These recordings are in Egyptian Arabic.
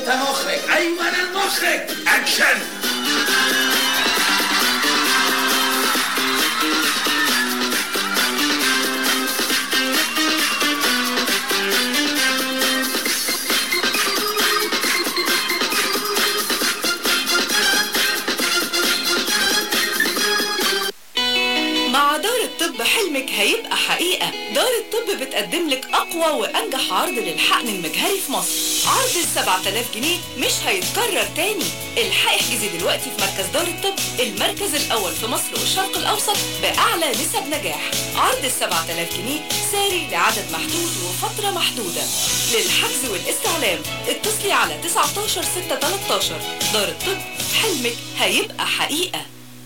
انت مخرج ايوه انا المخرج اكشن مع دار الطب حلمك هيبقى حقيقة دار الطب بتقدم لك أقوى وأنجح عرض للحقن المجهري في مصر عرض ال 7000 جنيه مش هيتكرر تاني الحق احجزي دلوقتي في مركز دار الطب المركز الأول في مصر والشرق الأوسط بأعلى نسب نجاح عرض ال 7000 جنيه ساري لعدد محدود وفترة محدودة للحجز والاستعلام اتصلي على 19 6 13 دار الطب حلمك هيبقى حقيقة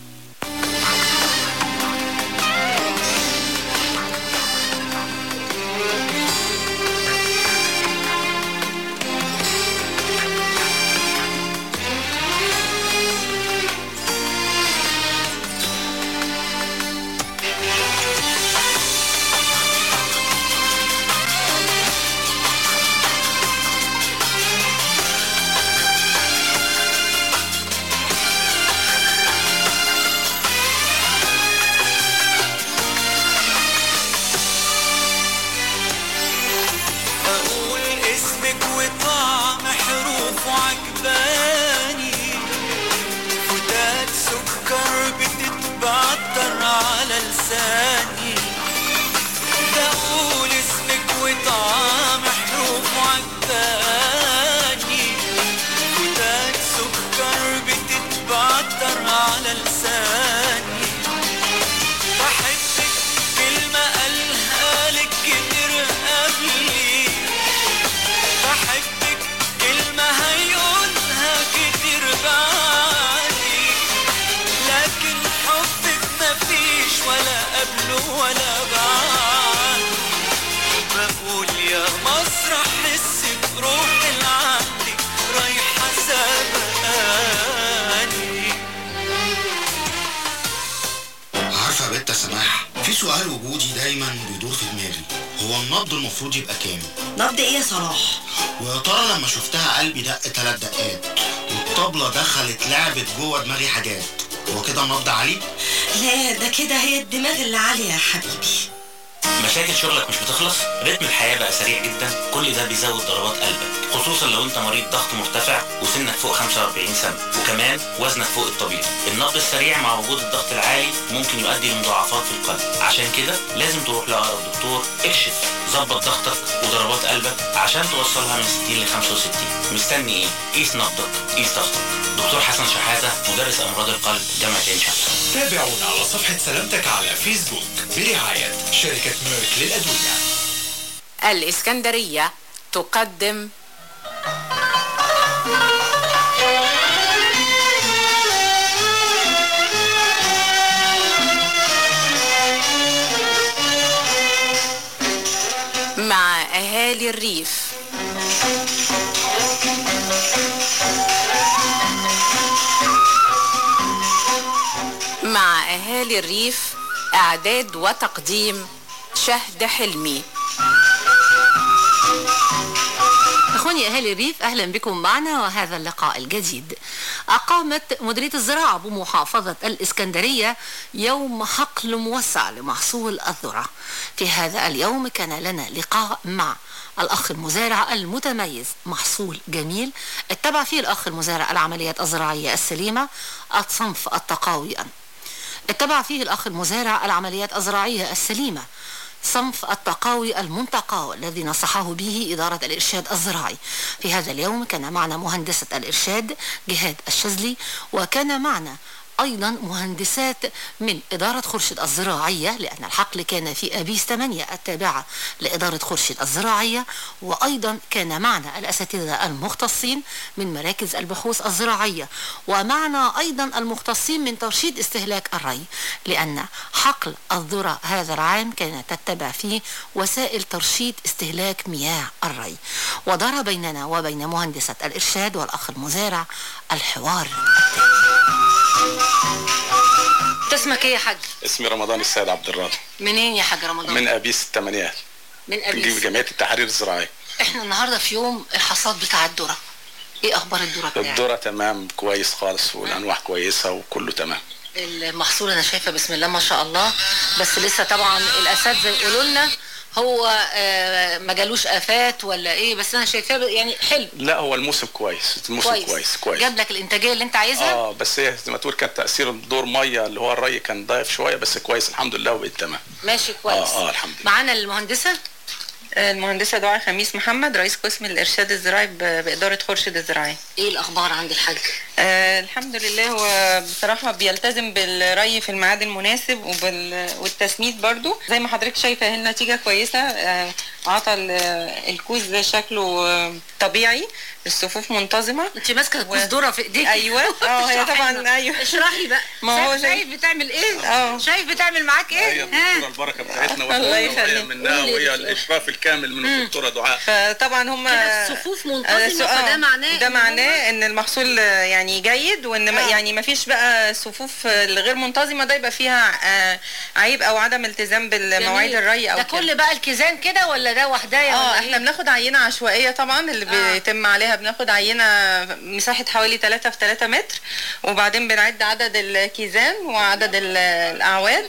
أقول اسمك وطعم حروف وعجباني فتات سكر بتتبعتر على لساني بقول اسمك وطعم حروف وعجباني فتات سكر بتتبعتر على لساني بحبك كلمة قالها لك كتير قبلي بحبك كلمة هيقولها كتير بعدي لكن حبك مفيش ولا قبله ولا بعد بقول يا مصر حس بروحي لعندك رايحة سبقاني عارفة يا بنت يا سماح في سؤال وجودي دايما بيدور في دماغي هو النبض المفروض يبقى كام نبض ايه يا صلاح ويا ترى لما شفتها قلبي دق تلات دقات والطبلة دخلت لعبت جوه دماغي حاجات هو كده النبض عالي لا ده كده هي الدماغ اللي عالية يا حبيبي مشاكل شغلك مش بتخلص رتم الحياة بقى سريع جدا كل ده بيزود ضربات قلبك خصوصا لو انت مريض ضغط مرتفع وسنك فوق 45 سنة وكمان وزنك فوق الطبيعي النبض السريع مع وجود الضغط العالي ممكن يؤدي لمضاعفات في القلب عشان كده لازم تروح لأقرب دكتور اكشف ظبط ضغطك وضربات قلبك عشان توصلها من 60 ل 65 مستني ايه قيس نبضك قيس ضغطك دكتور حسن شحاتة مدرس أمراض القلب جامعة عين شمس تابعونا على صفحة سلامتك على فيسبوك برعاية شركة ميرك للأدوية الإسكندرية تقدم مع أهالي الريف مع أهالي الريف إعداد وتقديم شهد حلمي إخواني أهالي الريف أهلا بكم معنا وهذا اللقاء الجديد أقامت مديرية الزراعة بمحافظة الإسكندرية يوم حقل موسع لمحصول الذرة في هذا اليوم كان لنا لقاء مع الأخ المزارع المتميز محصول جميل اتبع فيه الأخ المزارع العمليات الزراعية السليمة الصنف التقاوي اتبع فيه الأخ المزارع العمليات الزراعية السليمة صنف التقاوي المنتقى والذي نصحه به إدارة الإرشاد الزراعي في هذا اليوم كان معنا مهندسة الإرشاد جهاد الشاذلي وكان معنا أيضا مهندسات من إدارة خرشد الزراعية لأن الحقل كان في أبيس 8 التابعة لإدارة خرشد الزراعية وأيضا كان معنا الأساتذة المختصين من مراكز البحوث الزراعية ومعنا أيضا المختصين من ترشيد استهلاك الري لأن حقل الذرة هذا العام كانت تتبع فيه وسائل ترشيد استهلاك مياه الري ودار بيننا وبين مهندسة الإرشاد والأخ المزارع الحوار اسمك ايه يا حاج؟ اسمي رمضان السيد عبد الراضي منين يا حاج رمضان؟ من ابيس الثمانينات من في أبيس جمعيه التحرير الزراعي احنا النهارده في يوم الحصاد بتاع الذرة ايه اخبار الذره بتاعك الذره تمام كويس خالص والانواع كويسه وكله تمام المحصول انا شايفه بسم الله ما شاء الله بس لسه طبعا الاساتذه يقولوا لنا هو آه، ما جالوش افات ولا ايه بس انا شايفاه يعني حلو لا هو الموسم كويس الموسم كويس كويس, كويس. جاب لك الانتاجيه اللي انت عايزها اه بس هي زي ما تقول كان تاثير دور ميه اللي هو الري كان ضعيف شويه بس كويس الحمد لله وبقيت تمام ماشي كويس اه اه الحمد لله معانا المهندسه المهندسة دعاء خميس محمد رئيس قسم الإرشاد الزراعي ب- بإدارة خورشيد الزراعي ايه الاخبار عند الحاج آه الحمد لله هو بصراحة بيلتزم بالري في الميعاد المناسب وبال... والتسميد برضو زي ما حضرتك شايفة هي النتيجة كويسة آه عطى ال- الكوز شكله آه، طبيعي الصفوف منتظمة انت ماسكه كوز ذره في ايديك ايوه اه هي اشرحي طبعا لنا. ايوه اشرحي بقى ما هو شايف- زي- شايف بتعمل ايه اه. شايف بتعمل معاك هي ايه الدكتوره البركه بتاعتنا الله وهي يخليك. منها وهي الاشراف الكامل من الدكتوره دعاء فطبعا هم كده الصفوف منتظمة، فده معناه ده إن معناه ان المحصول آه، يعني جيد وان ما آه. يعني ما فيش بقى صفوف آه، الغير منتظمه ده يبقى فيها آه، عيب او عدم التزام بالمواعيد جميل. الري او ده كده. كل بقى الكيزان كده ولا ده وحدايه اه ولا احنا إيه؟ بناخد عينه عشوائيه طبعا اللي آه. بيتم عليها بناخد عينه مساحه حوالي 3 في 3 متر وبعدين بنعد عدد الكيزان وعدد ال- الاعواد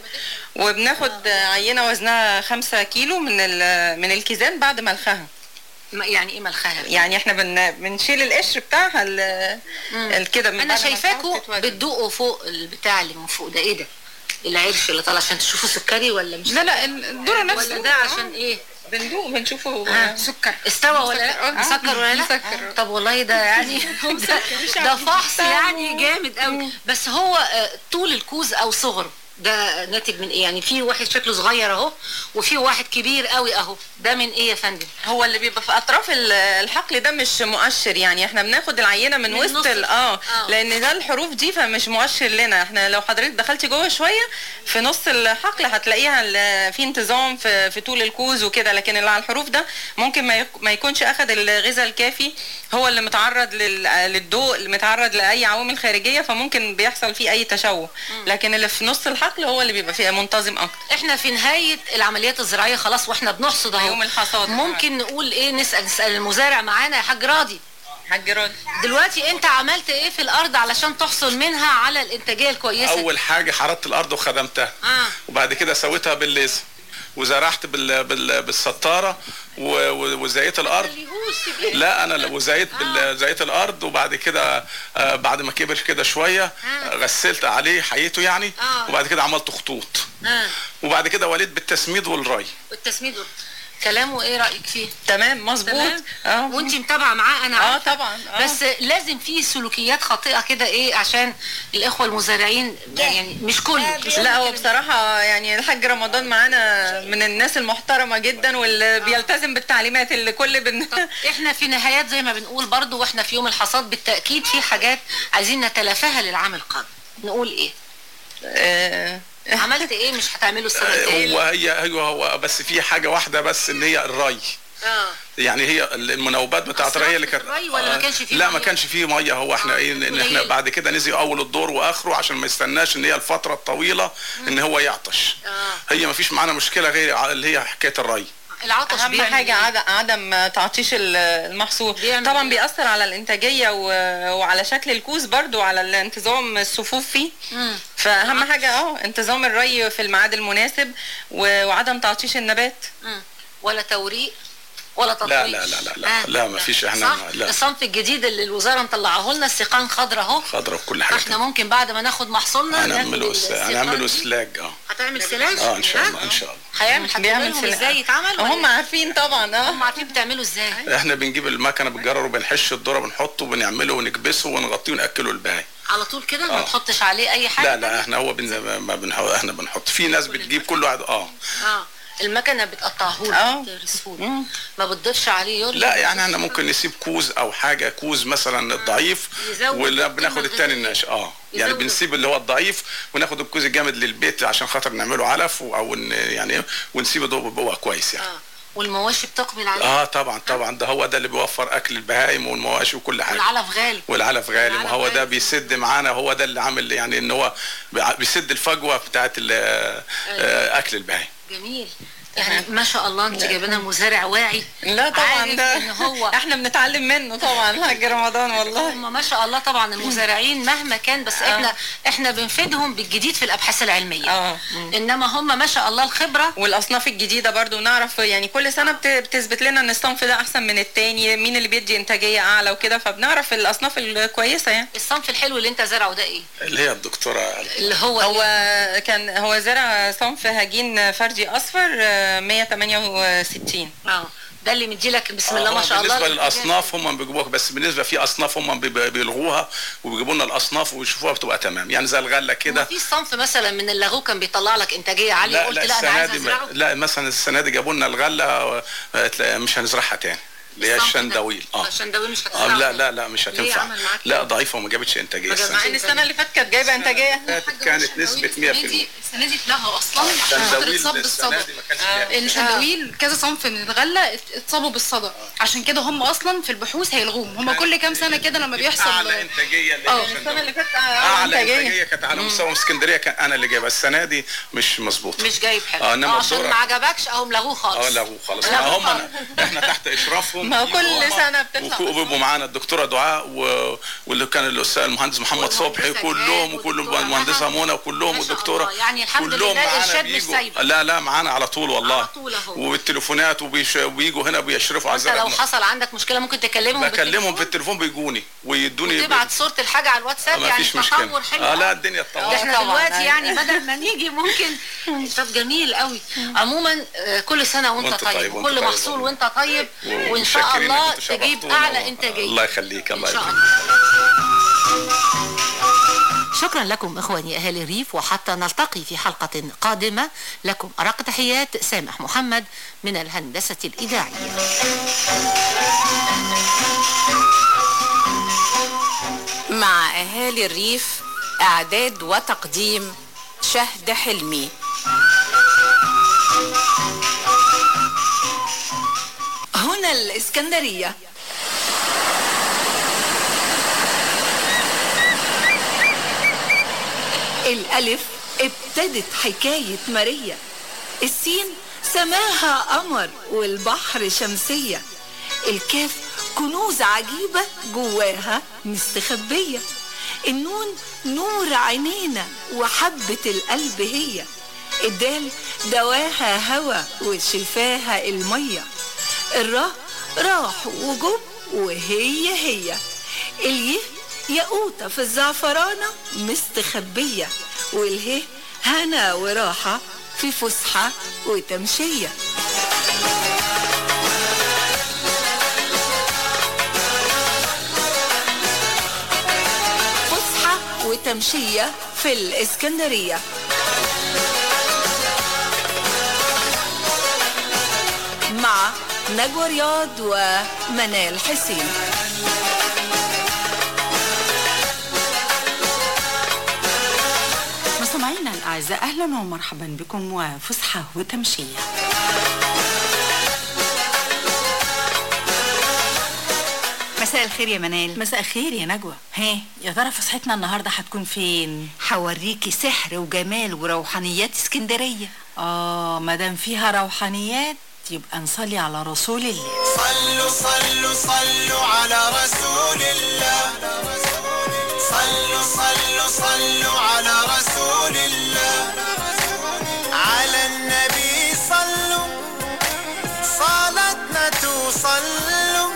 وبناخد عينه وزنها 5 كيلو من ال- من الكيزان بعد ملخها ما- يعني ايه ملخها يعني احنا بن... بنشيل القشر بتاعها ال- ال- كده من انا بعد ما شايفاكوا الخلاص بتدوقوا فوق البتاع اللي من فوق ده ايه ده العرش اللي طالع عشان تشوفوا سكري ولا مش لا لا الذره نفسه ولا ده عشان ايه بندوق بنشوفه آه. سكر استوى ولا لا مسكر. مسكر ولا لا مسكر. طب والله ده يعني ده, ده فحص يعني جامد قوي بس هو آه، طول الكوز او صغره ده ناتج من ايه يعني في واحد شكله صغير اهو وفي واحد كبير قوي اهو ده من ايه يا فندم هو اللي بيبقى في اطراف ال- الحقل ده مش مؤشر يعني احنا بناخد العينه من, من وسط نص- ال- اه آه. لان ده الحروف دي فمش مؤشر لنا احنا لو حضرتك دخلتي جوه شويه في نص الحقل هتلاقيها ال- في انتظام في, في طول الكوز وكده لكن اللي على الحروف ده ممكن ما يك- ما يكونش اخد الغذاء الكافي هو اللي متعرض لل- للضوء اللي متعرض لاي عوامل خارجيه فممكن بيحصل فيه اي تشوه لكن اللي في نص الحقل هو اللي بيبقى فيه منتظم اكتر احنا في نهايه العمليات الزراعيه خلاص واحنا بنحصد اهو يوم الحصاد. ممكن نقول ايه نسال نسال المزارع معانا يا حاج راضي حاج راضي دلوقتي انت عملت ايه في الارض علشان تحصل منها على الانتاجيه الكويسه اول حاجه حررت الارض وخدمتها اه وبعد كده سويتها بالليزر وزرعت بال... بال... بالسطاره و... و... وزيت الارض لا انا لا- وزيت بال... زيت الارض وبعد كده آه بعد ما كبر كده شويه آه. غسلت عليه حيته يعني آه. وبعد كده عملت خطوط اه وبعد كده وليت بالتسميد والري والتسميد كلامه ايه رايك فيه تمام مظبوط تمام اه وانت متابعه معاه انا اه عارفة. طبعا آه. بس لازم في سلوكيات خاطئه كده ايه عشان الاخوه المزارعين يعني مش كل مش لا كل هو كده. بصراحة يعني الحاج رمضان معانا من الناس المحترمة جدا واللي بيلتزم بالتعليمات اللي كل بن... احنا في نهايات زي ما بنقول برضو واحنا في يوم الحصاد بالتاكيد في حاجات عايزين نتلافاها للعام القادم نقول ايه آه، عملت ايه مش هتعمله السنه الجايه هو هي هي هو بس في حاجه واحده بس ان هي الري اه يعني هي المناوبات بتاعت أسرع الري اللي في كانت الري ولا ما كانش فيه لا ما مية؟ كانش فيه ميه هو احنا ايه ان احنا قليل. بعد كده نزل اول الدور واخره عشان ما يستناش ان هي الفتره الطويله ان هو يعطش اه هي ما فيش معانا مشكله غير ع- اللي هي حكايه الري العطش أهم بيعمل حاجة إيه؟ عدم, عدم تعطيش ال- المحصول بيعمل طبعا إيه؟ بيأثر على الإنتاجية و- وعلى شكل الكوز برضو على الانتظام الصفوف فيه مم. فأهم حاجة اه انتظام الري في الميعاد المناسب و- وعدم تعطيش النبات مم. ولا توريق ولا تطويل لا لا لا لا لا, لا ما فيش احنا صح لا الصنف الجديد اللي الوزاره مطلعه لنا السيقان خضراء اهو خضره وكل حاجه احنا ممكن بعد ما ناخد محصولنا هنعمله ناخد س- السيقان هنعمله دي. سلاج اه هتعمل سلاج اه ان شاء ها؟ الله ان شاء الله هيعمل بيعمل هتقول لهم سلاج. ازاي يتعمل ولا هم عارفين طبعا اه هم عارفين بتعملوا ازاي احنا بنجيب المكنه بالجرر وبنحش الذره بنحطه وبنعمله ونكبسه ونغطيه وناكله الباقي على طول كده ما آه. تحطش عليه اي حاجه لا لا احنا هو بن... ما بنحط احنا بنحط في ناس بتجيب كل واحد اه اه المكنه بتقطعه آه. له بترسهوله. ما بتضيفش عليه يقول لا يعني احنا ممكن نسيب كوز او حاجه كوز مثلا الضعيف يزود ولا القيمة بناخد التاني الغذائية. الناشئ اه يعني يزود بنسيب اللي هو الضعيف وناخد الكوز الجامد للبيت عشان خاطر نعمله علف و- او ن- يعني ونسيبه ده بقى كويس يعني اه والمواشي بتقبل عليه اه طبعا طبعا ده هو ده اللي بيوفر اكل البهايم والمواشي وكل حاجه والعلف غالي والعلف غالي العلف وهو ده غالي. بيسد معانا هو ده اللي عامل يعني ان هو بيع- بيسد الفجوه بتاعت ال- آه، اكل البهايم جميل يعني ما شاء الله انت جايبه لنا مزارع واعي لا طبعا عارف ده ان هو احنا بنتعلم منه طبعا حاج رمضان والله هم ما شاء الله طبعا المزارعين مهما كان بس احنا احنا بنفيدهم بالجديد في الابحاث العلميه اه انما هم ما شاء الله الخبره والاصناف الجديده برضو نعرف يعني كل سنه بت- بتثبت لنا ان الصنف ده احسن من التاني مين اللي بيدي انتاجيه اعلى وكده فبنعرف الاصناف الكويسه يعني الصنف الحلو اللي انت زرعه ده ايه اللي هي الدكتوره اللي هو هو كان هو زرع صنف هجين فردي اصفر آه، 168 اه ده اللي مديلك بسم الله آه، ما شاء الله بالنسبه للاصناف هم بيجيبوها بس بالنسبه في اصناف هم بيب- بيلغوها وبيجيبوا لنا الاصناف ويشوفوها بتبقى تمام يعني زي الغله ما كده في صنف مثلا من اللغو كان بيطلع لك انتاجيه عاليه لا قلت لا لا انا السنه عايز دي ازرعه لا مثلا السنه دي جابوا لنا الغله آه، تلاقي- مش هنزرعها تاني اللي هي الصنف ده. الشندويل اه عشان ده مش آه هتزرعه لا لا لا مش ليه هتنفع عمل معاك لا ضعيفه وما جابتش انتاجيه ما جاب- السنه مع ان السنه اللي فاتت كانت جايبه انتاجيه فاتت كانت نسبه 100% السنه دي اتلغى اصلا عشان خاطر الشندويل اتصاب السنه بالصدى دي ما كانش فيها الشندويل كذا صنف من الغله ات- اتصابوا بالصدى عشان كده هم اصلا في البحوث هيلغوهم هم كل كام سنه كده لما بيحصل اعلى انتاجيه اللي اه. هي السنة الشندويل. اللي فاتت اعلى انتاجيه كانت على مستوى اسكندريه كان انا اللي جايبها السنه دي مش مظبوط مش جايب حلو اه انما عشان الدورة- ما عجبكش اهو ملغوه خالص اه لغوا خلاص لغوا ما هم خالص. احنا تحت اشرافهم ما هو كل يجوا هم سنة بتطلع وكو- وبيبقوا معانا الدكتوره دعاء و... واللي كان الاستاذ المهندس محمد صبحي كلهم وكلهم المهندسه منى وكلهم والدكتوره يعني الحمد كلهم لله معانا الارشاد مش بيجوا سايبه لا لا معانا على طول والله على طول اهو. وبالتليفونات وبيش... وبيجوا هنا بيشرفوا على انت لو الزرع حصل عندك مشكله ممكن تكلمهم بكلمهم في التليفون بيجوني ويدوني تبعت صوره الحاجه على الواتساب ما يعني فيش تطور مشكله حلو اه لا قوي. الدنيا ده اتطورت احنا طبعاً، دلوقتي أيوة. يعني بدل ما نيجي ممكن طب جميل قوي عموما آه، كل سنه وانت, وانت طيب, طيب، وانت وكل طيب محصول والله. وانت طيب وان شاء ومتشكرين الله إنك انتوا تجيب شرفتونا اعلى و- انتاجيه الله يخليك الله إن شاء يخليك شكرا لكم اخواني اهالي الريف وحتى نلتقي في حلقه قادمه لكم ارق تحيات سامح محمد من الهندسه الاذاعيه مع أهالي الريف إعداد وتقديم شهد حلمي هنا الإسكندرية الألف ابتدت حكاية ماريا السين سماها قمر والبحر شمسية الكاف كنوز عجيبة جواها مستخبية النون نور عينينا وحبة القلب هي الدال دواها هوا وشفاها المية الراء راح وجب وهي هي اليه ياقوتة في الزعفرانة مستخبية والهه هنا وراحة في فسحة وتمشية فسحة وتمشية في الإسكندرية مع نجوى رياض ومنال حسين مستمعينا الأعزاء أهلا ومرحبا بكم وفسحة وتمشية مساء الخير يا منال مساء الخير يا نجوى ها يا ترى فسحتنا النهاردة هتكون فين؟ هوريكي سحر وجمال وروحانيات اسكندرية آه مادام فيها روحانيات يبقى نصلي على رسول الله صلوا صلوا صلوا على رسول الله صلوا صلوا صلوا على رسول الله على النبي صلوا صلاتنا توصلوا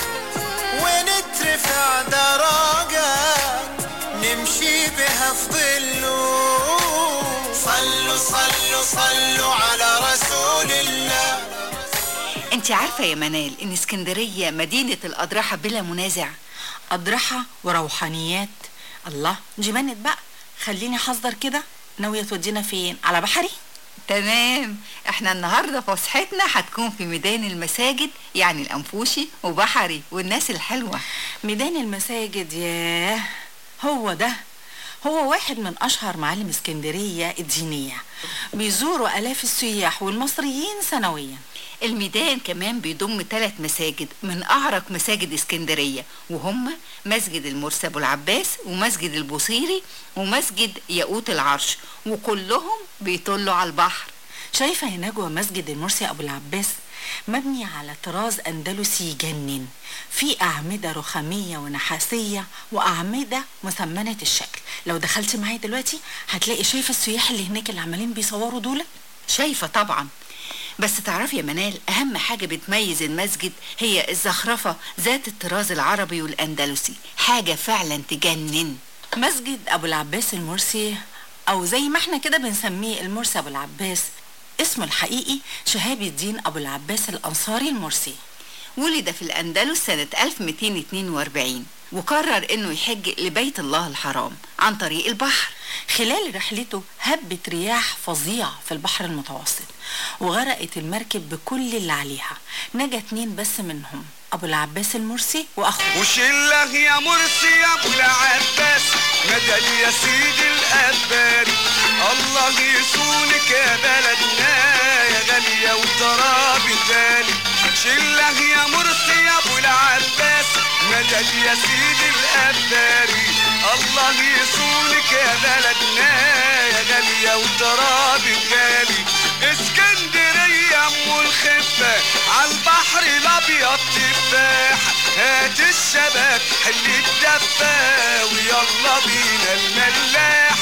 ونترفع درجات نمشي بها في ظله صلوا صلوا صلوا على رسول الله انت عارفة يا منال ان اسكندرية مدينة الأضرحة بلا منازع أضرحة وروحانيات الله جمانت بقى خليني حذر كده ناوية تودينا فين على بحري تمام احنا النهاردة فسحتنا هتكون في ميدان المساجد يعني الأنفوشي وبحري والناس الحلوة ميدان المساجد ياه هو ده هو واحد من أشهر معالم اسكندرية الدينية بيزوروا آلاف السياح والمصريين سنويا الميدان كمان بيضم ثلاث مساجد من أعرق مساجد اسكندرية وهم مسجد المرسي أبو العباس ومسجد البوصيري ومسجد ياقوت العرش وكلهم بيطلوا على البحر شايفة يا نجوى مسجد المرسي أبو العباس مبني على طراز أندلسي يجنن في أعمدة رخامية ونحاسية وأعمدة مثمنة الشكل لو دخلت معايا دلوقتي هتلاقي شايفة السياح اللي هناك اللي عمالين بيصوروا دول شايفة طبعا بس تعرفي يا منال أهم حاجة بتميز المسجد هي الزخرفة ذات الطراز العربي والأندلسي حاجة فعلا تجنن مسجد أبو العباس المرسي أو زي ما احنا كده بنسميه المرسي أبو العباس اسمه الحقيقي شهاب الدين أبو العباس الأنصاري المرسي ولد في الأندلس سنة 1242 وقرر انه يحج لبيت الله الحرام عن طريق البحر خلال رحلته هبت رياح فظيعة في البحر المتوسط وغرقت المركب بكل اللي عليها نجا اتنين بس منهم أبو العباس المرسي وأخوه وشله يا مرسي يا ابو العباس مدد يا سيدي الاباري الله يصونك يا بلدنا يا غالية وتراب بالي شله يا مرسي يا ابو العباس مدد يا سيدي الاباري الله يصونك يا بلدنا يا غالية وتراب غالي اسكندرية ام الخفة عالبحر الابيض تفاح هات الشبك حل الدفة ويلا بينا الملاح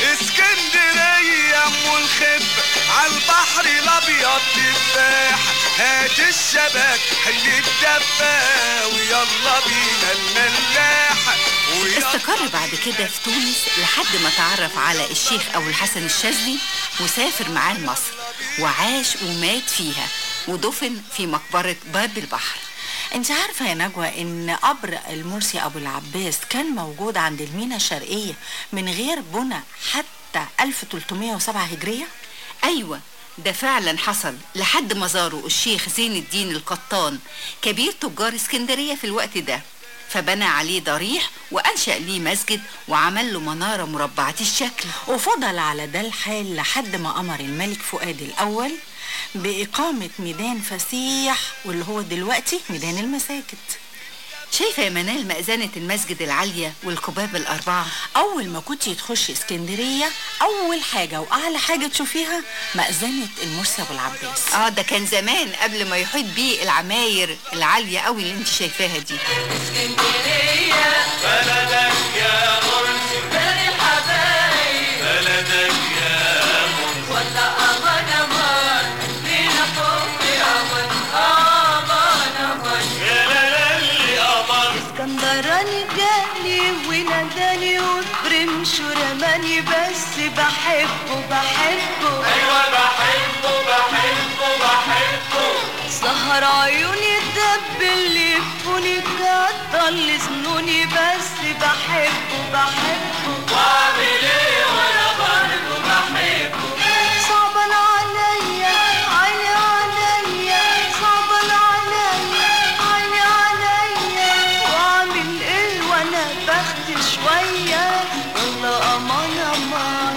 اسكندرية ام الخفة عالبحر الابيض تفاح هات الشبك حل الدفة ويلا بينا الملاح استقر بعد كده في تونس لحد ما تعرف على الشيخ أبو الحسن الشاذلي وسافر معاه لمصر وعاش ومات فيها ودفن في مقبرة باب البحر انت عارفة يا نجوى ان قبر المرسي ابو العباس كان موجود عند المينا الشرقية من غير بنى حتى 1307 هجرية أيوة ده فعلا حصل لحد ما زاروا الشيخ زين الدين القطان كبير تجار اسكندرية في الوقت ده فبنى عليه ضريح وأنشأ ليه مسجد وعمل له منارة مربعة الشكل وفضل على ده الحال لحد ما أمر الملك فؤاد الأول بإقامة ميدان فسيح واللي هو دلوقتي ميدان المساجد شايفة يا منال مأذنة المسجد العالية والقباب الأربعة أول ما كنت تخشي اسكندرية أول حاجة وأعلى حاجة تشوفيها مأذنة المرسي أبو العباس اه ده كان زمان قبل ما يحيط بيه العماير العالية قوي اللي انت شايفاها دي بلدك يا مرسي بلد الحبايب بلدك يا مرسي ولا أمان أمان لينا حب أمان أمان أمان يا لالي أمان اسكندراني جالي وناداني وبرمش ورماني بس بحبه بحبه أيوة بحبه بحبه بحبه سهر عيوني الدب اللي يفوني كتر سنوني بس بحبه بحبه واعمل ايه وانا برضه بحبه صعبان عليا عيني عليا صعبان عليا عيني عليا واعمل ايه وانا بخت شوية والله امان امان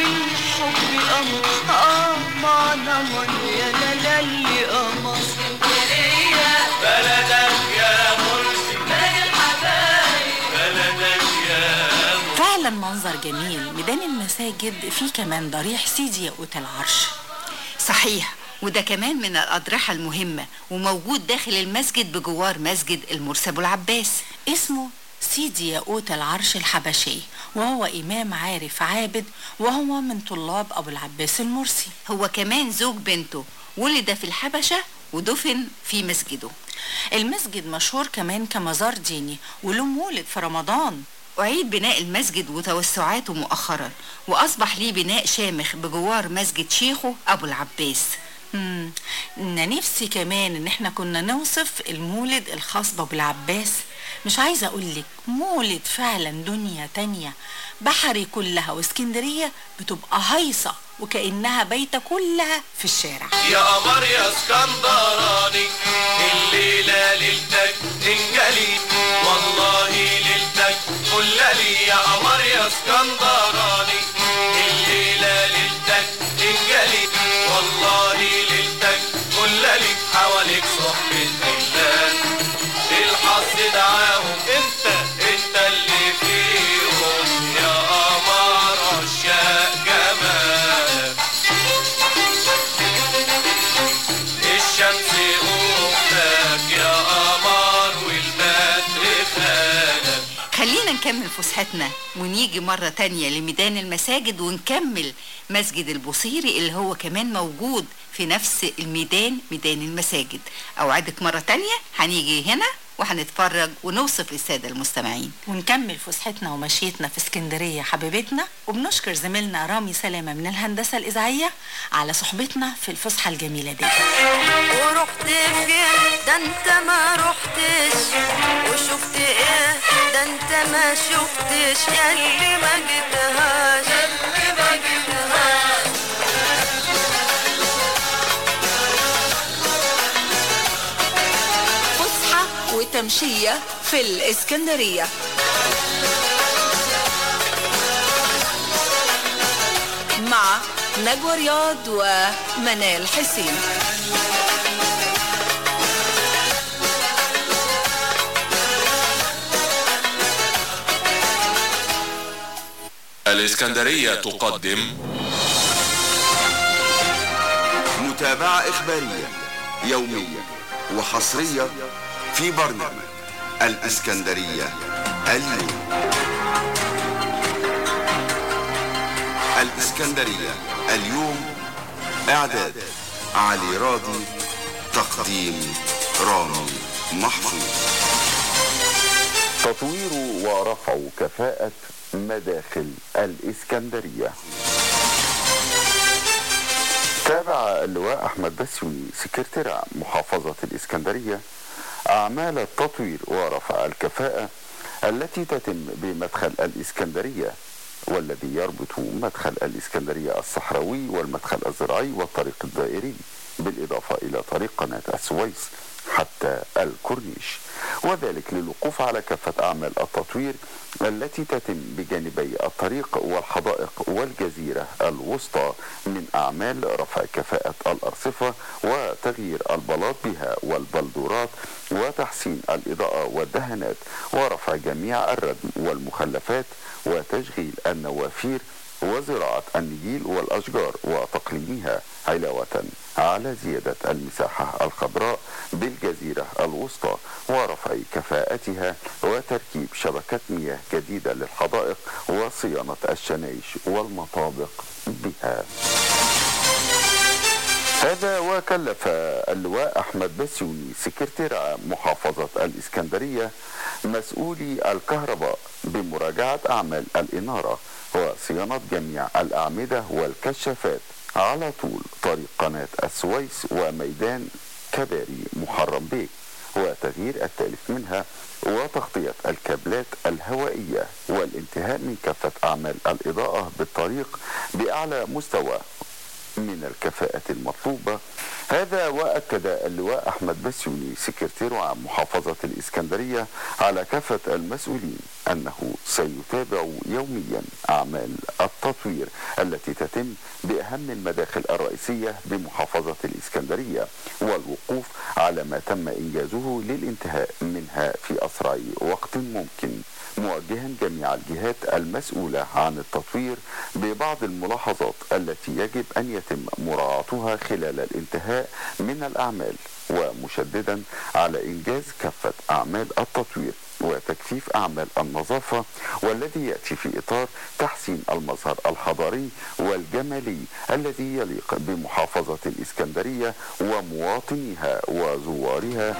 بالحب امان امان امان يا لالي امان اسكندرية بلدك يا مرسي بلد الحبايب بلدك يا مرسي فعلا منظر جميل ميدان المساجد فيه كمان ضريح سيدي ياقوت العرش صحيح وده كمان من الأضرحة المهمة وموجود داخل المسجد بجوار مسجد المرسي أبو العباس اسمه سيدي ياقوت العرش الحبشي وهو إمام عارف عابد وهو من طلاب أبو العباس المرسي هو كمان زوج بنته ولد في الحبشة ودفن في مسجده المسجد مشهور كمان كمزار ديني وله مولد في رمضان أعيد بناء المسجد وتوسعاته مؤخرا وأصبح ليه بناء شامخ بجوار مسجد شيخه أبو العباس مم. انا نفسي كمان ان احنا كنا نوصف المولد الخاص بابو العباس مش عايزه اقول لك مولد فعلا دنيا تانية بحري كلها واسكندريه بتبقى هايصه وكانها بايته كلها في الشارع يا قمر يا اسكندراني الليلة ليلتك انجلي والله ليلتك كللي يا قمر يا اسكندراني الليلة ليلتك انجلي والله ليلتك كللي حواليك صحبة خلان الحظ دعاهم انت انت اللي فيهم يا قمر عشاق جمالك خلينا نكمل فسحتنا ونيجي مرة تانية لميدان المساجد ونكمل مسجد البصيري اللي هو كمان موجود في نفس الميدان ميدان المساجد أوعدك مرة تانية هنيجي هنا وهنتفرج ونوصف للسادة المستمعين ونكمل فسحتنا ومشيتنا في اسكندرية حبيبتنا وبنشكر زميلنا رامي سلامة من الهندسة الإذاعية على صحبتنا في الفسحة الجميلة دي ورحت فين ده انت ما رحتش وشفت ايه ده انت ما شفتش ياللي ما جبتهاش ياللي ما جبتهاش فسحة وتمشية في الإسكندرية مع نجوى رياض ومنال حسين الإسكندرية تقدم متابعة إخبارية يومية وحصرية في برنامج الإسكندرية اليوم الإسكندرية اليوم إعداد علي راضي تقديم رامي محفوظ تطوير ورفع كفاءة مداخل الإسكندرية تابع اللواء أحمد بسيوني سكرتير محافظة الإسكندرية أعمال التطوير ورفع الكفاءة التي تتم بمدخل الإسكندرية والذي يربط مدخل الإسكندرية الصحراوي والمدخل الزراعي والطريق الدائري بالإضافة إلى طريق قناة السويس حتى الكورنيش وذلك للوقوف على كافة أعمال التطوير التي تتم بجانبي الطريق والحدائق والجزيرة الوسطى من أعمال رفع كفاءة الأرصفة وتغيير البلاط بها والبلدورات وتحسين الإضاءة والدهانات ورفع جميع الردم والمخلفات وتشغيل النوافير وزراعة النجيل والأشجار وتقليمها علاوة على زيادة المساحة الخضراء بالجزيرة الوسطى ورفع كفاءتها وتركيب شبكة مياه جديدة للحدائق وصيانة الشنايش والمطابق بها هذا وكلف اللواء أحمد بسيوني سكرتير عام محافظة الإسكندرية مسؤولي الكهرباء بمراجعة أعمال الإنارة وصيانة جميع الأعمدة والكشافات على طول طريق قناة السويس وميدان كباري محرم بيك وتغيير التالف منها وتغطية الكابلات الهوائية والانتهاء من كافة أعمال الإضاءة بالطريق بأعلى مستوى من الكفاءة المطلوبة هذا وأكد اللواء أحمد بسيوني سكرتير عام محافظة الإسكندرية على كافة المسؤولين أنه سيتابع يوميا أعمال التطوير التي تتم بأهم المداخل الرئيسية بمحافظة الإسكندرية والوقوف على ما تم إنجازه للانتهاء منها في أسرع وقت ممكن موجها جميع الجهات المسؤولة عن التطوير ببعض الملاحظات التي يجب أن يتم مراعاتها خلال الانتهاء من الأعمال ومشددا على إنجاز كافة أعمال التطوير وتكثيف أعمال النظافة والذي يأتي في إطار تحسين المظهر الحضاري والجمالي الذي يليق بمحافظة الإسكندرية ومواطنيها وزوارها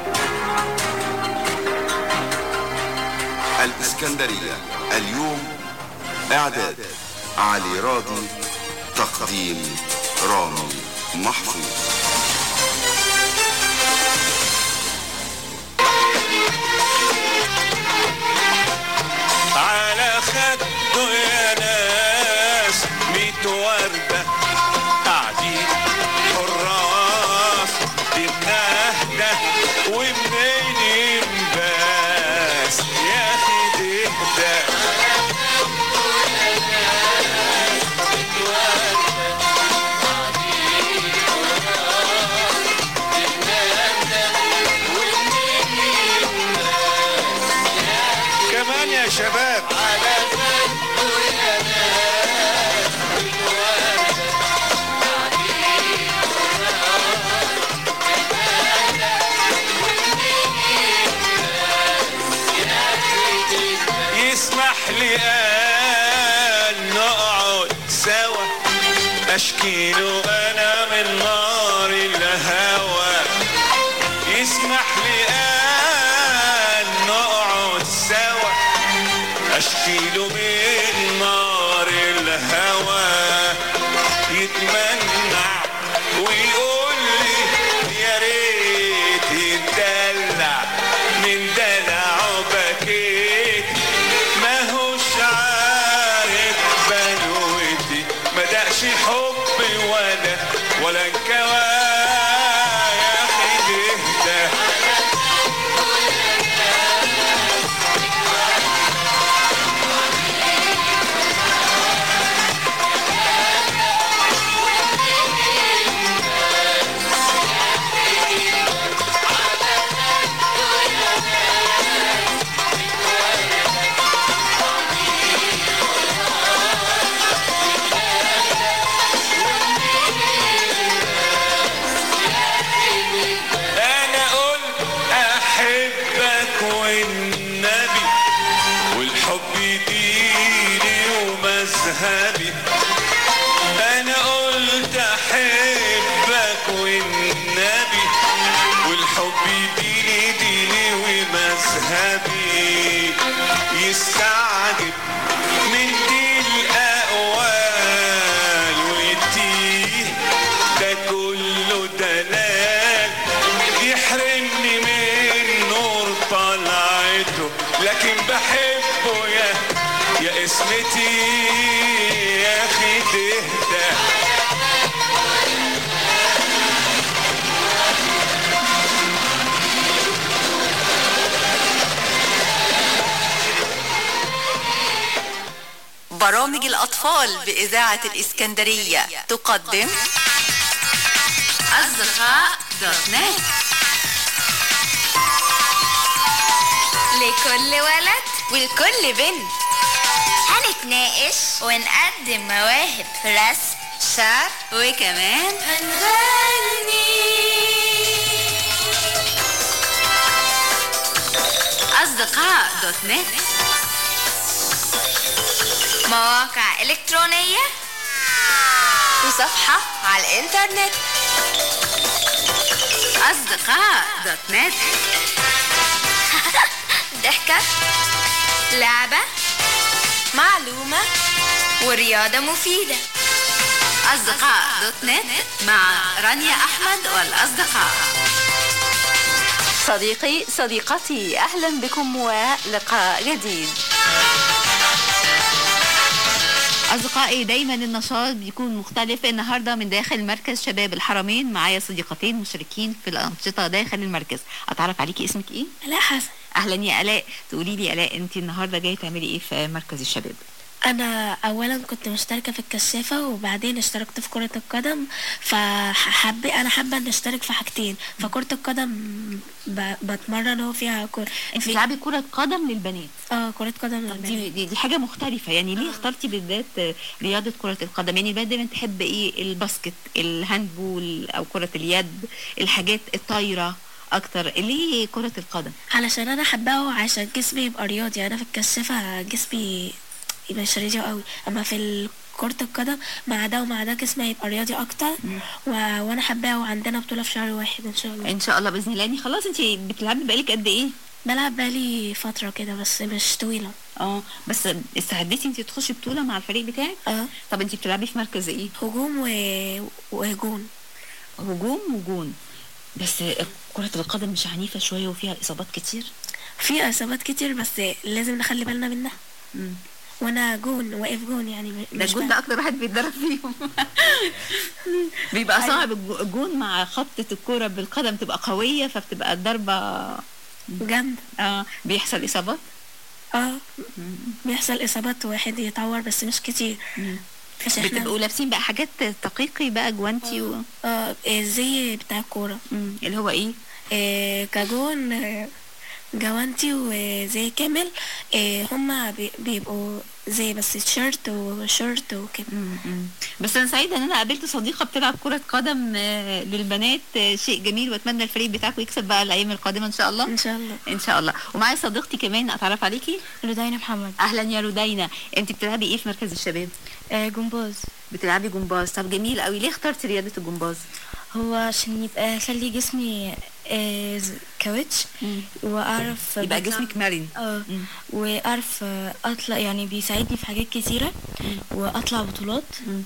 الإسكندرية اليوم إعداد علي راضي تقديم رامي محفوظ على خده يا ناس ميت وردة قاعدين حراس بنهدى ومنين بس يا اخي تهدى كمان يا شباب لي قال نقعد سوا اشكي له انا من نار الهوى يسمح لي قال نقعد سوا اشكي له من نار الهوى يتمنع ويقول لي يا ريت يتدلع من دلعه بكيت ما هوش عارف بنوتي ما دقش حب ولا ولا انكوى يا اخي تهدى انا قلت احبك والنبي والحب ديني ومذهبي انا قلت احبك والنبي والحب ديني ديني ومذهبي يستعجب من دي الاقوال ويتيه ده كله دلال يحرمني من نور طلعته لكن بحبه يا يا اسمتي يا اخي تهدى برامج الأطفال بإذاعة الإسكندرية تقدم أصدقاء دوت نت لكل ولد ولكل بنت هنتناقش ونقدم مواهب في رسم شعر وكمان هنغني أصدقاء دوت نت مواقع إلكترونية وصفحة على الإنترنت أصدقاء دوت نت ضحكة لعبة معلومة ورياضة مفيدة أصدقاء دوت نت مع رانيا أحمد والأصدقاء صديقي صديقتي أهلا بكم ولقاء جديد أصدقائي دايما النشاط بيكون مختلف النهاردة من داخل مركز شباب الحرمين معايا صديقتين مشاركين في الأنشطة داخل المركز أتعرف عليكي اسمك إيه؟ آلاء حسن أهلا يا آلاء تقولي لي آلاء أنت النهاردة جاية تعملي إيه في مركز الشباب؟ انا اولا كنت مشتركه في الكشافه وبعدين اشتركت في كره القدم فحب انا حابه ان اشترك في حاجتين فكره القدم ب... بتمرن هو فيها كره أنت بتلعبي كرة قدم للبنات اه كره قدم طب للبنات دي, دي, دي حاجة مختلفة يعني ليه اخترتي بالذات رياضة كرة القدم يعني البنات دايما تحب ايه الباسكت الهاندبول او كرة اليد الحاجات الطايرة اكتر ليه كرة القدم علشان انا حباه وعشان جسمي يبقى رياضي انا في الكشافه جسمي يبقى مش رياضي قوي اما في ال- كرة القدم مع ده ومع ده جسمي هيبقى رياضي اكتر و... وانا حباه وعندنا بطولة في شهر واحد ان شاء الله ان شاء الله باذن الله يعني خلاص انت بتلعبي بقالك قد ايه بلعب بقالي فترة كده بس مش طويلة اه بس استعديتي انت تخشي بطولة مع الفريق بتاعك اه طب انت بتلعبي في مركز ايه هجوم و... وهجون هجوم وجون بس كرة القدم مش عنيفة شوية وفيها إصابات كتير في اصابات كتير بس لازم نخلي بالنا منها وانا جون واقف جون يعني م- ده مش الجون بقى- ده أكتر واحد بيتدرب فيهم بيبقى صعب الج- الجون مع خبطة الكرة بالقدم تبقى قوية فبتبقى الضربة جامدة اه بيحصل إصابات اه بيحصل اصابات واحد يتعور بس مش كتير مش احنا بتبقوا لابسين بقى حاجات تقيقي بقى جوانتي و... اه الزي بتاع الكورة اللي هو ايه آه كجون آه، جوانتي وزي كامل آه هما بي- بيبقوا زي بس تيشيرت وشورت وكده بس انا سعيده ان انا قابلت صديقه بتلعب كره قدم آه، للبنات آه، شيء جميل واتمنى الفريق بتاعكم يكسب بقى الايام القادمه ان شاء الله ان شاء الله ان شاء الله ومعايا صديقتي كمان اتعرف عليكي رودينا محمد اهلا يا رودينا انت بتلعبي ايه في مركز الشباب آه جمباز بتلعبي جمباز طب جميل قوي ليه اخترتي رياضه الجمباز هو عشان يبقى اخلي جسمي آه ز- كاوتش واعرف يبقى بطلع- جسمك مرن اه واعرف آه، اطلع يعني بيساعدني في حاجات كتيره واطلع بطولات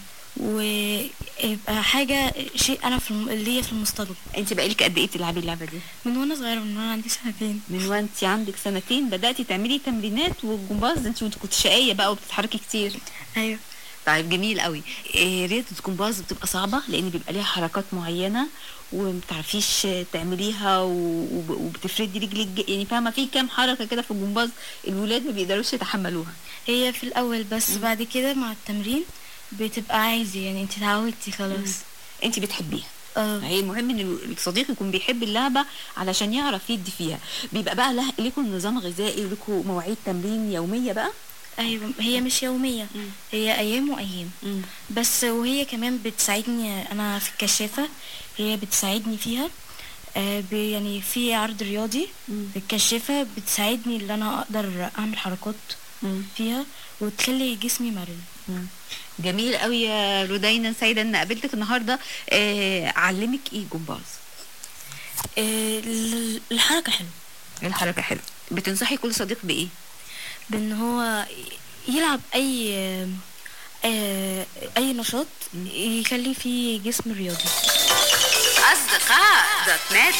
ويبقى حاجه شيء انا في الم... ليا في المستقبل انت بقالك قد ايه بتلعبي اللعبه دي من وانا صغيره من وانا عندي سنتين من وانت عندك سنتين بداتي تعملي تمرينات والجمباز انت كنت شقيه بقى وبتتحركي كتير ايوه طيب جميل قوي إيه رياضه الجمباز بتبقى صعبه لان بيبقى ليها حركات معينه ومتعرفيش تعمليها و- وب- وبتفردي رجلك ج- يعني فاهمه في كام حركه كده في الجمباز الولاد ما بيقدروش يتحملوها هي في الاول بس بعد كده مع التمرين بتبقى عايزه يعني انت اتعودتي خلاص انت بتحبيها اه هي المهم ان الصديق يكون بيحب اللعبه علشان يعرف يدي فيها بيبقى بقى له ليكم نظام غذائي وليكم مواعيد تمرين يوميه بقى ايوه هي مش يوميه هي ايام وايام بس وهي كمان بتساعدني انا في الكشافه هي بتساعدني فيها آه ب- يعني في عرض رياضي الكشافه بتساعدني ان انا اقدر اعمل حركات فيها وتخلي جسمي مرن جميل قوي يا رودينا سعيده ان قابلتك النهارده آه علمك ايه جمباز آه ال- الحركه حلوه الحركه حلوه بتنصحي كل صديق بايه بان هو يلعب اي آه اي نشاط يخلي فيه جسم رياضي أصدقاء دوت نت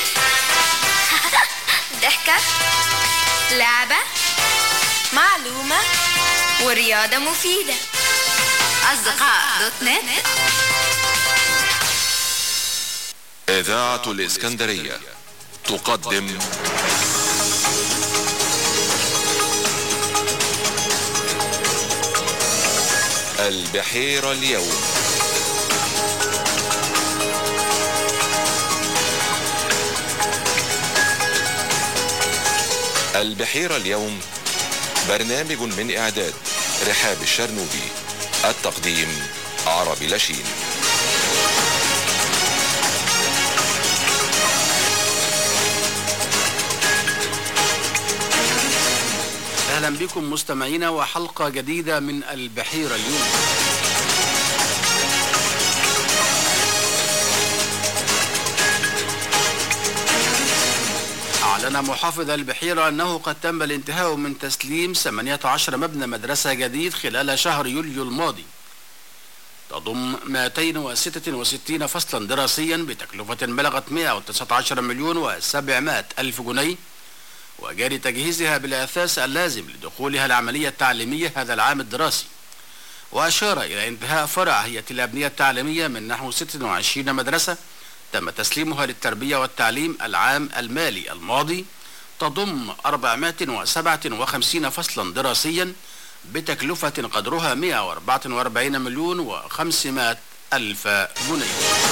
ضحكة لعبة معلومة ورياضة مفيدة أصدقاء دوت نت إذاعة الإسكندرية تقدم البحيرة اليوم البحيرة اليوم برنامج من إعداد رحاب الشرنوبي التقديم عربي لشين اهلا بكم مستمعينا وحلقه جديده من البحيره اليوم أعلن محافظ البحيرة أنه قد تم الانتهاء من تسليم 18 مبنى مدرسة جديد خلال شهر يوليو الماضي تضم 266 فصلا دراسيا بتكلفة بلغت 119 مليون و700 ألف جنيه وجاري تجهيزها بالأثاث اللازم لدخولها العملية التعليمية هذا العام الدراسي وأشار إلى انتهاء فرع هيئة الأبنية التعليمية من نحو 26 مدرسة تم تسليمها للتربية والتعليم العام المالي الماضي تضم 457 فصلا دراسيا بتكلفة قدرها 144 مليون و500 ألف جنيه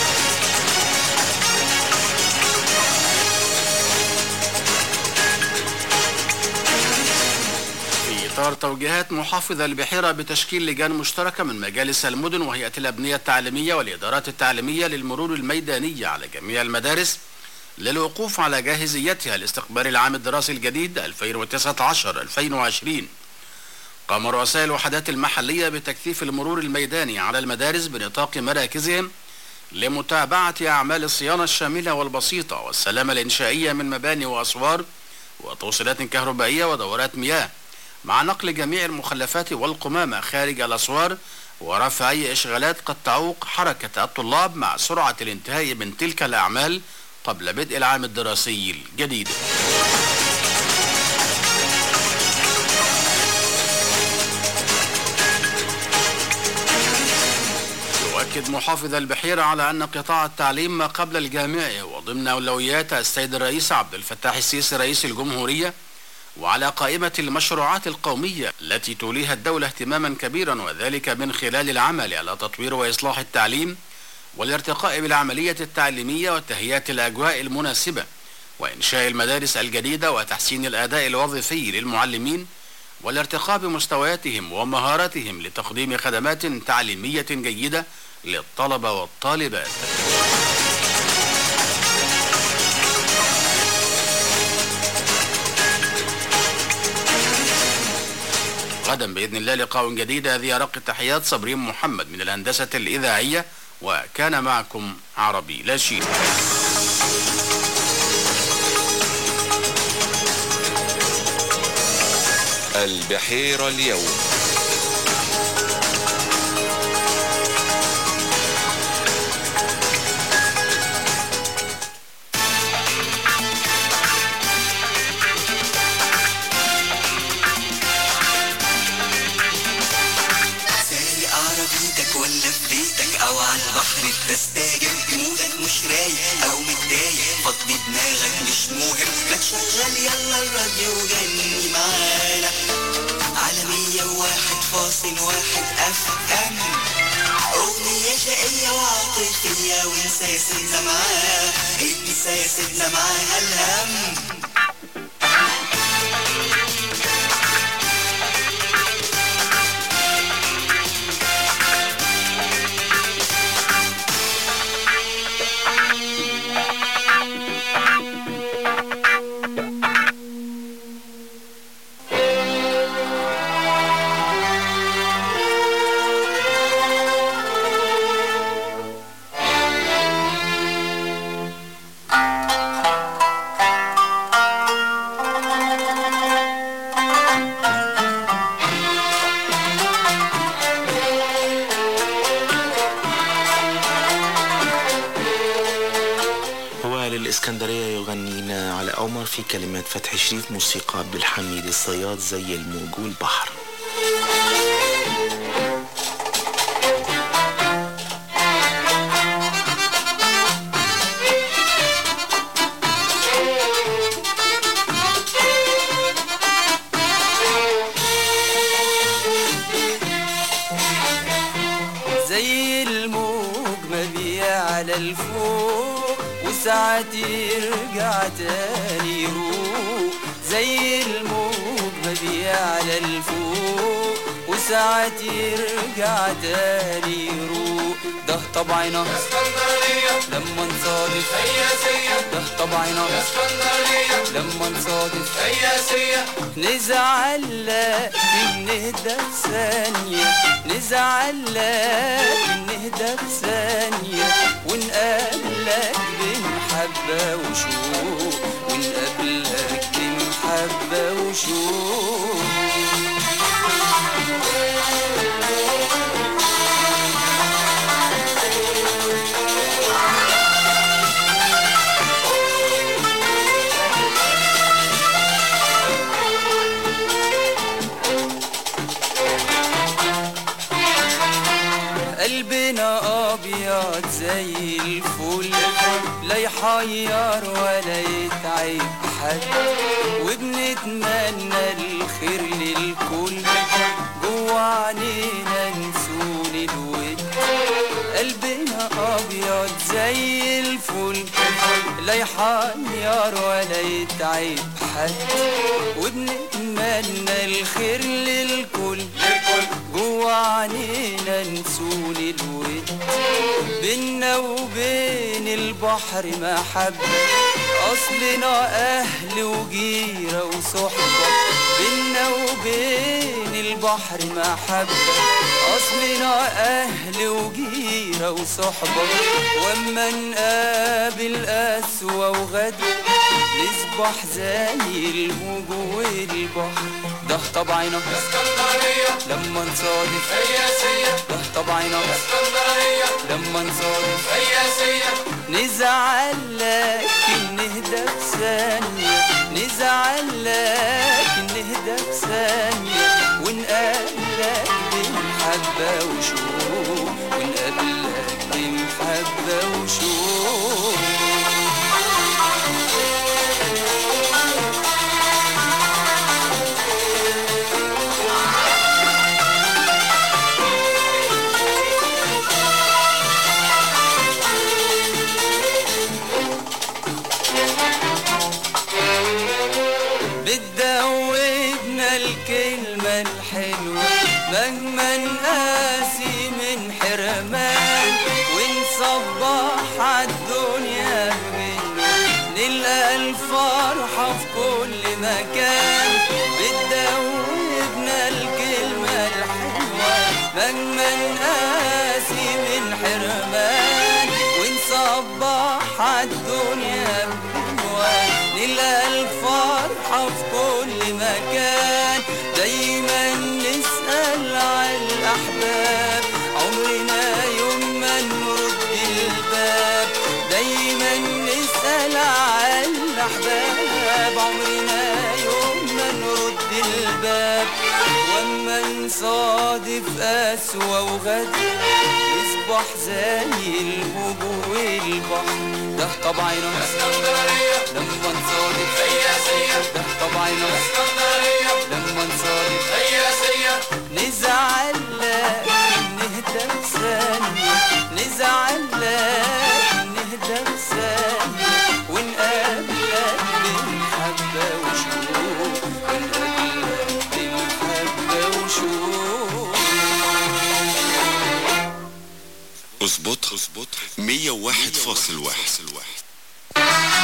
في إطار توجيهات محافظ البحيرة بتشكيل لجان مشتركة من مجالس المدن وهيئة الأبنية التعليمية والإدارات التعليمية للمرور الميداني على جميع المدارس للوقوف على جاهزيتها لاستقبال العام الدراسي الجديد 2019-2020 قام رؤساء الوحدات المحلية بتكثيف المرور الميداني على المدارس بنطاق مراكزهم لمتابعة أعمال الصيانة الشاملة والبسيطة والسلامة الإنشائية من مباني وأسوار وتوصيلات كهربائية ودورات مياه مع نقل جميع المخلفات والقمامة خارج الأسوار ورفع أي إشغالات قد تعوق حركة الطلاب مع سرعة الانتهاء من تلك الأعمال قبل بدء العام الدراسي الجديد يؤكد محافظ البحيرة على أن قطاع التعليم ما قبل الجامعي وضمن أولويات السيد الرئيس عبد الفتاح السيسي رئيس الجمهورية وعلى قائمة المشروعات القومية التي توليها الدولة اهتماما كبيرا وذلك من خلال العمل على تطوير وإصلاح التعليم والارتقاء بالعملية التعليمية وتهيئة الأجواء المناسبة وإنشاء المدارس الجديدة وتحسين الأداء الوظيفي للمعلمين والارتقاء بمستوياتهم ومهاراتهم لتقديم خدمات تعليمية جيدة للطلبة والطالبات غدا بإذن الله لقاء جديد هذه أرق التحيات صبرين محمد من الهندسة الإذاعية وكان معكم عربي لا شيء البحيرة اليوم سايق عربيتك ولا في بيتك او على البحر بتستاجر مودك مش رايق او متضايق فضي دماغك مش مهم ما تشغل يلا الراديو وغني معانا على مية وواحد فاصل واحد اف ام اغنية شقية وعاطفية وانسى يا سيدنا معاها انسى يا سيدنا معاها الهم هو للإسكندرية يغنينا على أومر في كلمات فتحي شريف موسيقى عبد الحميد الصياد زي الموج والبحر زي الموج ما بيعلى الفوق وساعات يرجع تاني يروق زي الموج ما بيعلى الفوق وساعات يرجع تاني يروق ده طبعنا لما نصادف ده طبعنا لما نصادف نزعل لكن نهدى في ثانية نزعل لكن نهدى في ثانية ونقابلك بمحبة وشوق ونقابلك بمحبة وشوق قلبنا ابيض زي الفل لا يحير ولا يتعب حد وبنتمنى الخير للكل جوا عنينا نسون الود قلبنا ابيض زي الفل لا يحير ولا يتعب حد وبنتمنى الخير للكل جوا عنينا نسون الود بينا وبين البحر محبة أصلنا أهل وجيرة وصحبة بينا وبين البحر محبة أصلنا أهل وجيرة وصحبة وأما نقابل قسوة وغدر نصبح زي الموج والبحر ده طبعنا لما نصادف ده طبعنا لما نصادف نزعل لكن نهدى في ثانية نزعل لكن نهدى في ثانية ونقابلك بمحبة وشوق ونقابلك بمحبة وشوق بتدوبنا الكلمة حلوة مهما نقاسي من حرمان ونصبح عالدنيا بينا نلقى الفرحة في كل مكان بتدوبنا الكلمة الحلوة مهما نقاسي من حرمان ونصبح عالدنيا بحلوة نلقى الفرحة في كل مكان دايما نسأل على الأحباب عمرنا يوم ما نرد الباب دايما نسأل على الأحباب عمرنا يوم ما نرد الباب واما نصادف قسوة وغدر يصبح زي الموج والبحر ده طبعنا لما نصادف ده طبعنا لما نصادف نزعل لكن نهدى ثانية نزعل لكن نهدى ثانية ونقابلك بالحبة وشوق ونقابلك بالحبة وشوق اظبطها اظبطها 101.1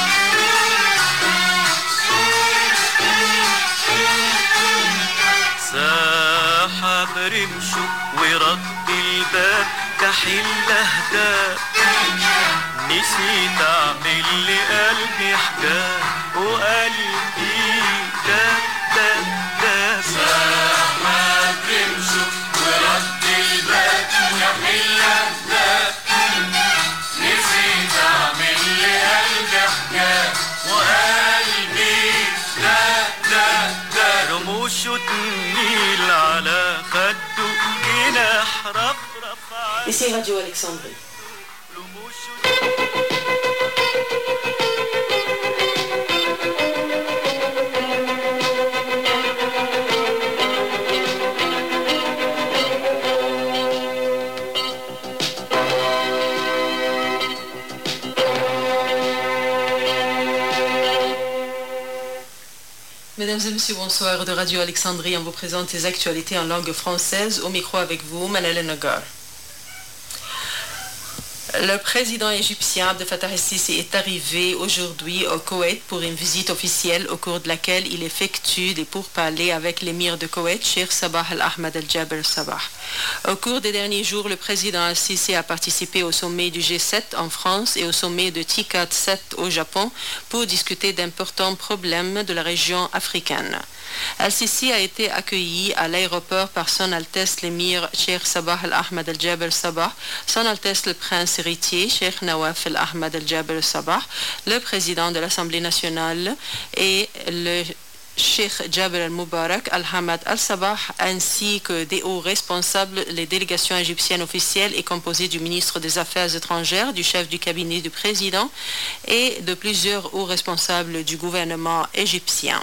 ساحب رمشه ورد الباب كحل اهداب نسيت اعمل لقلبي حجاب وقلبي داب داب داب ساحب رمشه ورد الباب كحل اهداب نسيت اعمل لقلبي حجاب وقلبي داب داب داب رموشه تميل على خده جناح رفرف Ici Radio Alexandrie. Mesdames et messieurs, bonsoir de Radio Alexandrie. On vous présente les actualités en langue française. Au micro avec vous, Manal Nagar. Le président égyptien Abdel Fattah el-Sisi est arrivé aujourd'hui au Koweït pour une visite officielle au cours de laquelle il effectue des pourparlers avec l'émir de Koweït, Sheikh Sabah al-Ahmad al-Jaber Sabah. Au cours des derniers jours, le président al-Sisi a participé au sommet du G7 en France et au sommet de TICAT 7 au Japon pour discuter d'importants problèmes de la région africaine. Al-Sisi a été accueilli à l'aéroport par Son Altesse l'émir Sheikh Sabah al-Ahmad al-Jaber Sabah, Son Altesse le prince héritier Sheikh Nawaf al-Ahmad al-Jaber Sabah, le président de l'Assemblée nationale et le Sheikh Jabir al-Mubarak al-Hamad al-Sabah ainsi que des hauts responsables, les délégations égyptiennes officielles est composée du ministre des Affaires étrangères, du chef du cabinet du président et de plusieurs hauts responsables du gouvernement égyptien.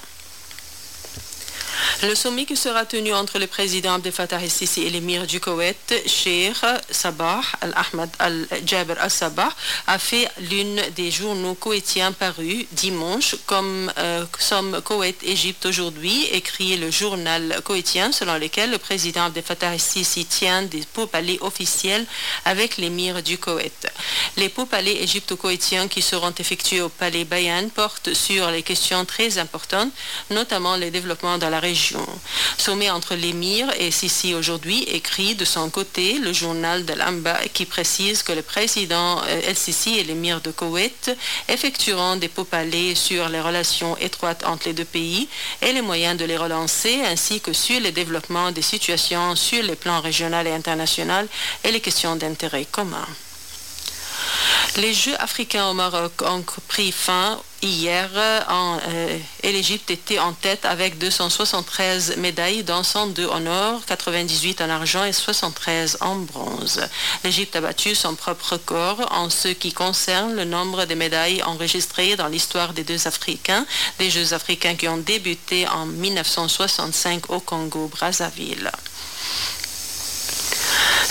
Le sommet qui sera tenu entre le président Abdel Fattah el-Sisi et l'émir du Koweït, Sheikh Sabah al-Ahmad al-Jaber al-Sabah, a fait l'une des journaux koweïtiens parus dimanche comme euh, Somme Koweït-Égypte aujourd'hui, écrit le journal koweïtien selon lequel le président Abdel Fattah el-Sisi tient des pourparlers officiels avec l'émir du Koweït. Les pourparlers égypto-koweïtiens qui seront effectués au palais Bayan portent sur les questions très importantes, notamment le développement dans la région. Sommet entre l'émir et Sisi aujourd'hui, écrit de son côté le journal de l'Amba qui précise que le président euh, El-Sisi et l'émir de Koweït effectueront des pourparlers sur les relations étroites entre les deux pays et les moyens de les relancer, ainsi que sur le développement des situations sur les plans régional et international et les questions d'intérêt commun. Les Jeux africains au Maroc ont pris fin hier en, euh, et l'Égypte était en tête avec 273 médailles, dont 102 en or, 98 en argent et 73 en bronze. L'Égypte a battu son propre record en ce qui concerne le nombre de médailles enregistrées dans l'histoire des deux Africains, des Jeux africains qui ont débuté en 1965 au Congo-Brazzaville.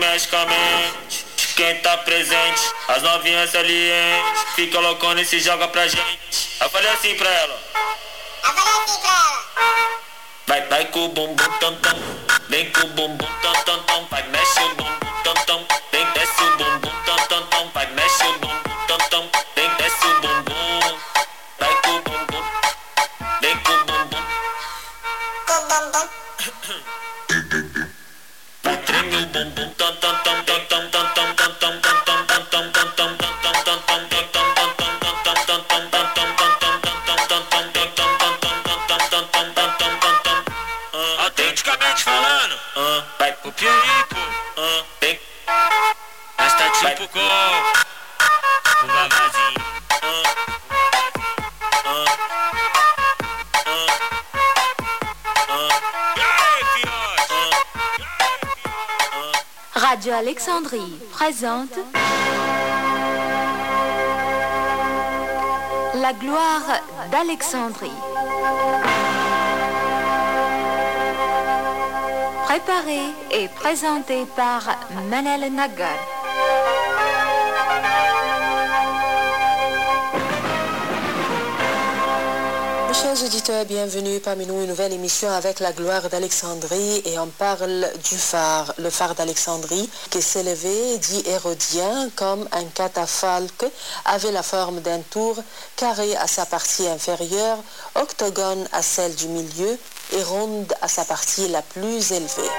mexe com a mente. Quem tá presente, as novinhas salientes. Fica loucona e se joga pra gente. Eu falei assim pra ela. Eu falei assim pra ela. Vai, vai com o bumbum tam tam. Vem com o bumbum tam tam tam. Vai, mexe o bumbum tam tam. Vem, desce o bumbum tam tam tam. Vai, mexe o bumbum tam tam. Vem, desce o bumbum. Vai com o bumbum. Vem com o bumbum. Com o bumbum. Vai, treme o bumbum tam tam tam tam tam tam tam tam tam tam tam tam tam tam tam tam tam tam Autenticamente falando, vai o Pieripo, mas tá tipo com o Vavazinho. Radio Alexandrie présente La gloire d'Alexandrie. Préparé et présenté par Manel Nagar. Mes chers auditeurs, bienvenue parmi nous une nouvelle émission avec la gloire d'Alexandrie et on parle du phare, le phare d'Alexandrie qui s'élevait, dit Hérodien, comme un catafalque, avait la forme d'un tour carré à sa partie inférieure, octogone à celle du milieu et ronde à sa partie la plus élevée.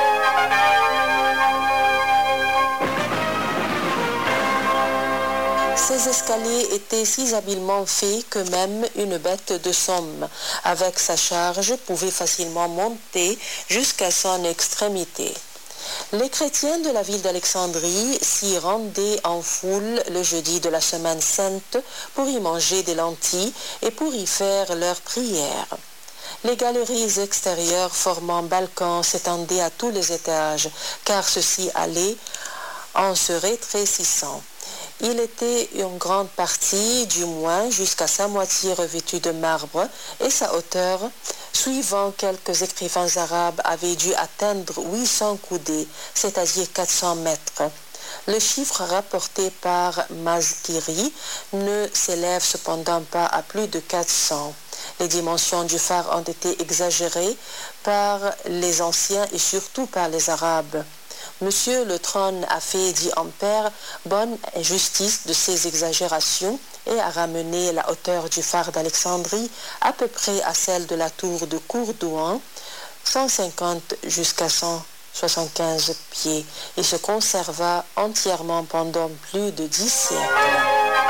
Ces escaliers étaient si habilement faits que même une bête de somme, avec sa charge, pouvait facilement monter jusqu'à son extrémité. Les chrétiens de la ville d'Alexandrie s'y rendaient en foule le jeudi de la semaine sainte pour y manger des lentilles et pour y faire leurs prières. Les galeries extérieures formant balcons s'étendaient à tous les étages, car ceci allait en se rétrécissant. Il était une grande partie, du moins jusqu'à sa moitié revêtue de marbre, et sa hauteur, suivant quelques écrivains arabes, avait dû atteindre 800 coudées, c'est-à-dire 400 mètres. Le chiffre rapporté par Mazkiri ne s'élève cependant pas à plus de 400. Les dimensions du phare ont été exagérées par les anciens et surtout par les Arabes. Monsieur le trône a fait, dit Ampère, bonne justice de ces exagérations et a ramené la hauteur du phare d'Alexandrie à peu près à celle de la tour de Courdouan, 150 jusqu'à 175 pieds, et se conserva entièrement pendant plus de dix siècles.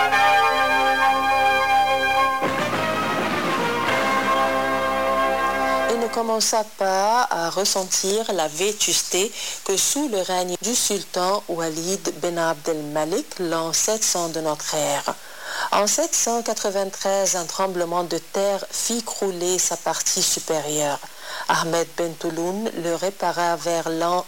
Il ne commença pas à ressentir la vétusté que sous le règne du sultan Walid Ben Abd el-Malik l'an 700 de notre ère. En 793, un tremblement de terre fit crouler sa partie supérieure. Ahmed Ben Touloun le répara vers l'an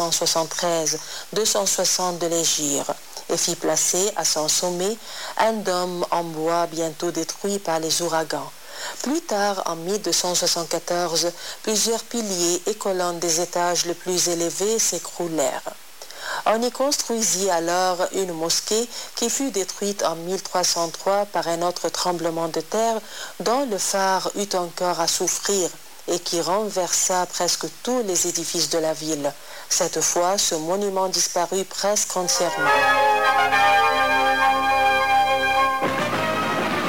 873-260 de l'Égypte et fit placer à son sommet un dôme en bois bientôt détruit par les ouragans. Plus tard, en 1274, plusieurs piliers et colonnes des étages les plus élevés s'écroulèrent. On y construisit alors une mosquée qui fut détruite en 1303 par un autre tremblement de terre dont le phare eut encore à souffrir et qui renversa presque tous les édifices de la ville. Cette fois, ce monument disparut presque entièrement.